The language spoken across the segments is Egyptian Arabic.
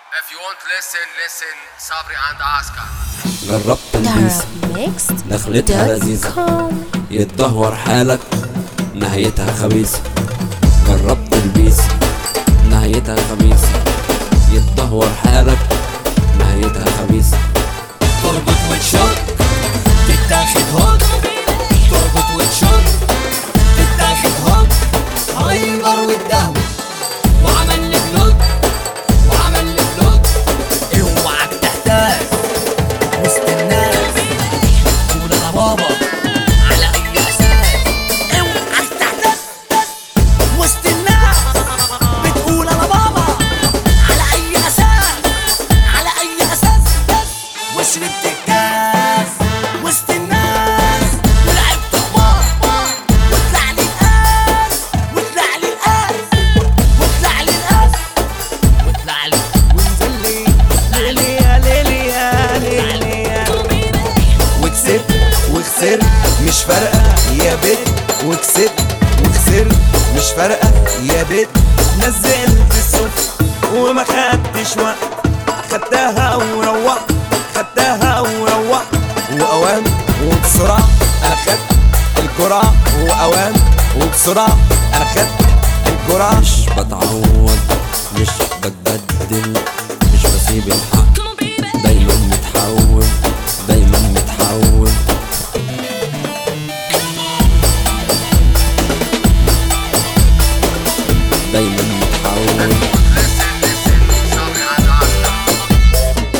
If you want listen, listen, صبري عند عسكر جربت البيس دخلتها لذيذة يتدهور حالك نهايتها خبيثة جربت البيس نهايتها خبيثة يتدهور حالك نهايتها خبيثة تربط وتشوت تتاخد هوت تربط وتشوت تتاخد هوت هايبر والدهو وعمل لي بلوت وعمل لي بلوت اوعك تحتاج وسط الناس قول انا بابا على اي اساس اوعك تحتاج وسط الناس بتقول انا بابا على اي اساس على اي اساس وشربت الكاس وسط الناس ولعبت قمار وطلع لي القاس وطلع لي القاس وطلع لي القاس وطلع لي ونزل لي ليلي يا ليلي يا ليلي يا وكسبت وخسرت مش فارقة يا بت وكسبت وخسرت مش فارقة يا بت نزلت الصفر وما خدتش وقت خدتها وروحت خدتها وروحت وأوام وبسرعة أنا خدت الجرعة وأوام وبسرعة أنا خدت الجرعة مش بتعوض مش بتبدل مش بسيب الحق دايما متحول دايما متحول دايما متحول listen, listen, صبري عند عسكر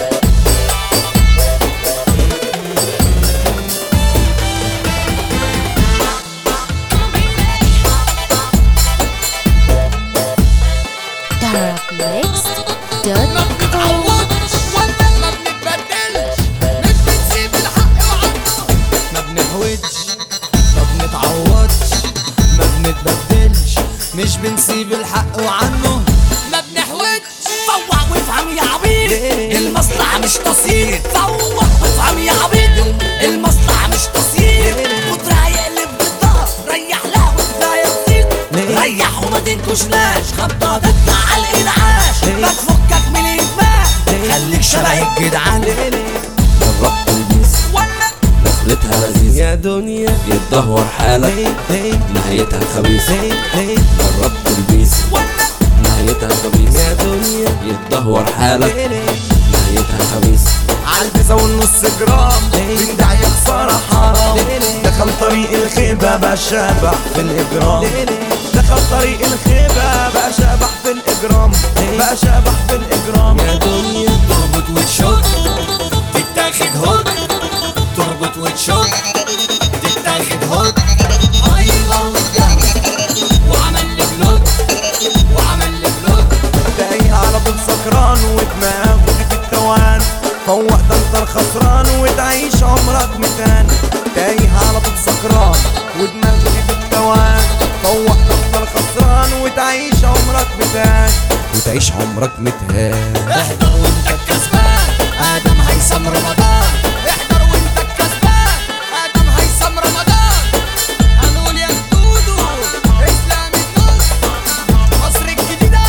ما بنتعوضش ولا ما بنتبدلش مش بنسيب الحق وعنده ما بنهودش ما بنتعوضش ما بنتبدلش مش بنسيب الحق وعنه ما بنحودش فوق وافهم يا عبيد المصلحة مش تصير فوق وافهم يا عبيد المصلحة مش تصير وترى يقلب بالظهر ريح لا وكفاية تصير ريح وما تنكشناش خبطة تطلع على الانعاش ما تفكك من الادمان خليك شبه الجدعان جربت البيس ولا دخلتها لذيذة يا دنيا يتدهور حالك نهايتها خبيثة جربت البيس ولا نهايتها خبيثة يا دنيا يتدهور حالك نهايتها خبيثة عالبسة والنص جرام من داعية خسارة حرام دخل طريق الخيبة بقى شبح في الإجرام دخل طريق الخيبة بقى شبح في الإجرام بقى شبح في الإجرام يا دنيا تربط وتشوت تتاخد هوت تربط وتشوت تتاخد هوت ايوه والجهل وعمل لي بلوت وعمل لي بلوت تايه على طول سكران ودماغه دي في التوان فوق ده انت الخسران وتعيش عمرك متان تايه على طول سكران ودماغه دي في التوان فوق ده انت الخسران وتعيش عمرك متان وتعيش عمرك متهان احضر وانت الكسبان ادم هيثم رمضان احضر وانت الكسبان ادم هيثم رمضان هنقول يا دودو اسلام النص مصر الجديدة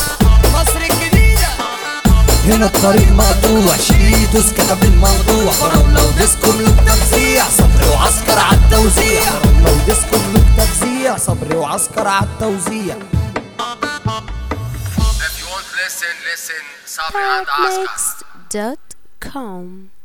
مصر الجديدة هنا الطريق مقطوع شريطوس كتب الموضوع فراولة وديسكو ملوك توزيع صبري وعسكر على التوزيع لو ديسكو ملوك تفزيع صبري وعسكر على التوزيع If you want listen, listen, صبري عند عسكر Dot com